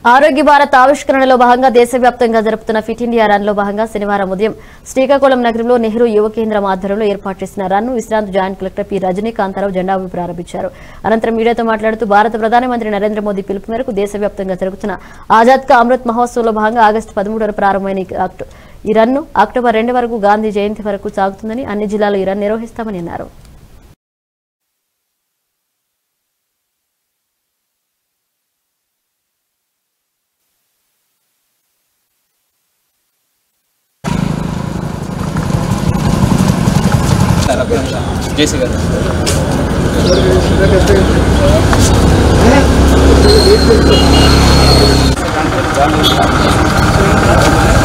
ఆరోగ్య భారత్ ఆవిష్కరణలో భాగంగా దేశవ్యాప్తంగా జరుపుతున్న ఫిట్ ఇండియా రన్ లో భాగంగా శనివారం ఉదయం శ్రీకాకుళం నగరంలో నెహ్రూ యువ కేంద్రం ఆధ్వర్యంలో ఏర్పాటు చేసిన రన్ ను విశ్రాంత్ జాయింట్ కలెక్టర్ పి రజనీకాంతారావు జెండా ఊపి ప్రారంభించారు అనంతరం మీడియాతో మాట్లాడుతూ భారత ప్రధానమంత్రి నరేంద్ర మోదీ పిలుపు మేరకు దేశవ్యాప్తంగా జరుగుతున్న ఆజాద్ కా అమృత్ మహోత్సవంలో భాగంగా ఆగస్టు పదమూడున ప్రారంభమైన ఈ అక్టో- ఈ రన్ను అక్టోబర్ రెండు వరకు గాంధీ జయంతి వరకు సాగుతుందని అన్ని జిల్లాల్లో ఈ రన్ నిర్వహిస్తామని అన్నారు జేసీ గారు Thank